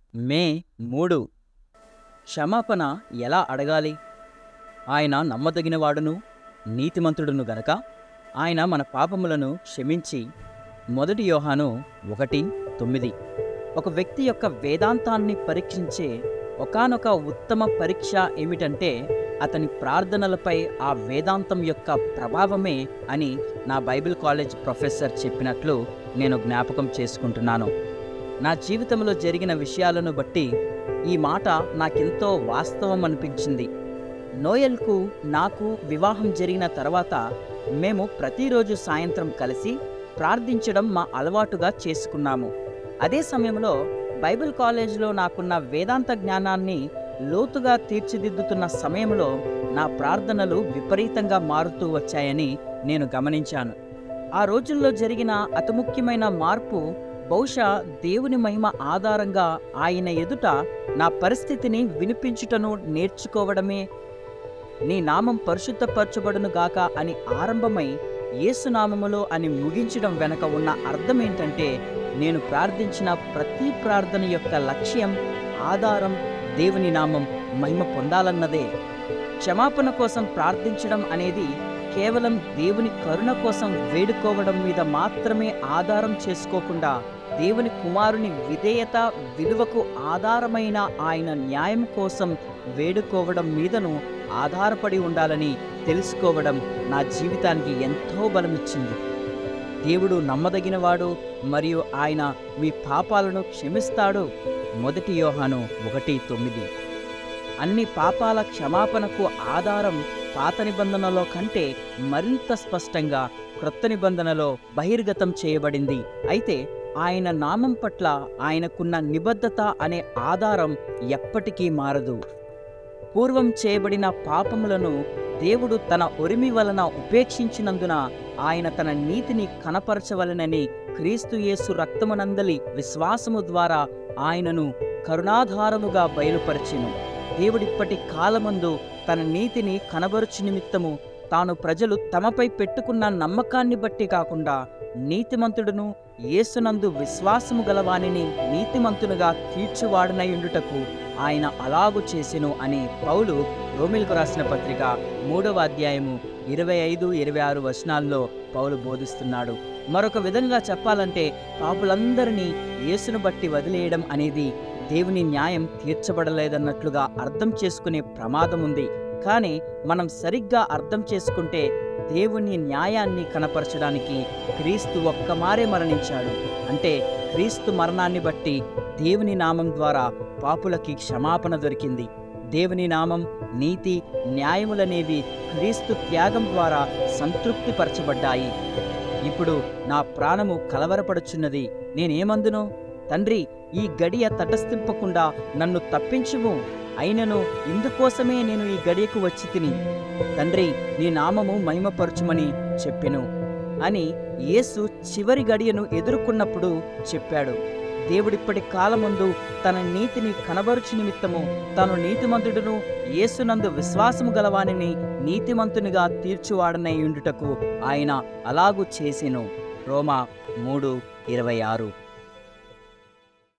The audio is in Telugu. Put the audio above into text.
మే మూడు క్షమాపణ ఎలా అడగాలి ఆయన నమ్మదగినవాడును నీతిమంతుడును గనక ఆయన మన పాపములను క్షమించి మొదటి యోహాను ఒకటి తొమ్మిది ఒక వ్యక్తి యొక్క వేదాంతాన్ని పరీక్షించే ఒకానొక ఉత్తమ పరీక్ష ఏమిటంటే అతని ప్రార్థనలపై ఆ వేదాంతం యొక్క ప్రభావమే అని నా బైబిల్ కాలేజ్ ప్రొఫెసర్ చెప్పినట్లు నేను జ్ఞాపకం చేసుకుంటున్నాను నా జీవితంలో జరిగిన విషయాలను బట్టి ఈ మాట నాకెంతో వాస్తవం అనిపించింది నోయల్కు నాకు వివాహం జరిగిన తర్వాత మేము ప్రతిరోజు సాయంత్రం కలిసి ప్రార్థించడం మా అలవాటుగా చేసుకున్నాము అదే సమయంలో బైబిల్ కాలేజీలో నాకున్న వేదాంత జ్ఞానాన్ని లోతుగా తీర్చిదిద్దుతున్న సమయంలో నా ప్రార్థనలు విపరీతంగా మారుతూ వచ్చాయని నేను గమనించాను ఆ రోజుల్లో జరిగిన అతి ముఖ్యమైన మార్పు బహుశా దేవుని మహిమ ఆధారంగా ఆయన ఎదుట నా పరిస్థితిని వినిపించుటను నేర్చుకోవడమే నీ నామం పరిశుద్ధపరచబడును గాక అని ఆరంభమై యేసునామములో అని ముగించడం వెనక ఉన్న అర్థం ఏంటంటే నేను ప్రార్థించిన ప్రతి ప్రార్థన యొక్క లక్ష్యం ఆధారం దేవుని నామం మహిమ పొందాలన్నదే క్షమాపణ కోసం ప్రార్థించడం అనేది కేవలం దేవుని కరుణ కోసం వేడుకోవడం మీద మాత్రమే ఆధారం చేసుకోకుండా దేవుని కుమారుని విధేయత విలువకు ఆధారమైన ఆయన న్యాయం కోసం వేడుకోవడం మీదను ఆధారపడి ఉండాలని తెలుసుకోవడం నా జీవితానికి ఎంతో బలమిచ్చింది దేవుడు నమ్మదగినవాడు మరియు ఆయన మీ పాపాలను క్షమిస్తాడు మొదటి యోహాను ఒకటి తొమ్మిది అన్ని పాపాల క్షమాపణకు ఆధారం పాత నిబంధనలో కంటే మరింత స్పష్టంగా క్రొత్త నిబంధనలో బహిర్గతం చేయబడింది అయితే ఆయన నామం పట్ల ఆయనకున్న నిబద్ధత అనే ఆధారం ఎప్పటికీ మారదు పూర్వం చేయబడిన పాపములను దేవుడు తన ఒరిమి వలన ఉపేక్షించినందున ఆయన తన నీతిని కనపరచవలనని క్రీస్తు యేసు రక్తమునందలి విశ్వాసము ద్వారా ఆయనను కరుణాధారముగా బయలుపరిచెను దేవుడిప్పటి కాలమందు తన నీతిని కనబరుచు నిమిత్తము తాను ప్రజలు తమపై పెట్టుకున్న నమ్మకాన్ని బట్టి కాకుండా నీతిమంతుడును యేసునందు విశ్వాసము గలవానిని నీతిమంతునుగా తీర్చువాడనయుండుటకు ఆయన అలాగు చేసెను అని పౌలు రోమిల్కు రాసిన పత్రిక మూడవ అధ్యాయము ఇరవై ఐదు ఇరవై ఆరు వచనాల్లో పౌలు బోధిస్తున్నాడు మరొక విధంగా చెప్పాలంటే పాపులందరినీ యేసును బట్టి వదిలేయడం అనేది దేవుని న్యాయం తీర్చబడలేదన్నట్లుగా అర్థం చేసుకునే ప్రమాదం ఉంది కానీ మనం సరిగ్గా అర్థం చేసుకుంటే దేవుని న్యాయాన్ని కనపరచడానికి క్రీస్తు ఒక్కమారే మరణించాడు అంటే క్రీస్తు మరణాన్ని బట్టి దేవుని నామం ద్వారా పాపులకి క్షమాపణ దొరికింది దేవుని నామం నీతి న్యాయములనేవి క్రీస్తు త్యాగం ద్వారా సంతృప్తిపరచబడ్డాయి ఇప్పుడు నా ప్రాణము కలవరపడుచున్నది నేనేమందును తండ్రి ఈ గడియ తటస్థింపకుండా నన్ను తప్పించుము అయినను ఇందుకోసమే నేను ఈ గడియకు వచ్చి తిని తండ్రి నీ నామము మహిమపరచుమని చెప్పెను అని యేసు చివరి గడియను ఎదుర్కొన్నప్పుడు చెప్పాడు దేవుడిప్పటి కాలముందు తన నీతిని కనబరుచు నిమిత్తము తాను నీతిమంతుడును యేసునందు విశ్వాసము గలవానిని నీతిమంతునిగా తీర్చువాడనై ఉండుటకు ఆయన అలాగు చేసెను రోమా మూడు ఇరవై ఆరు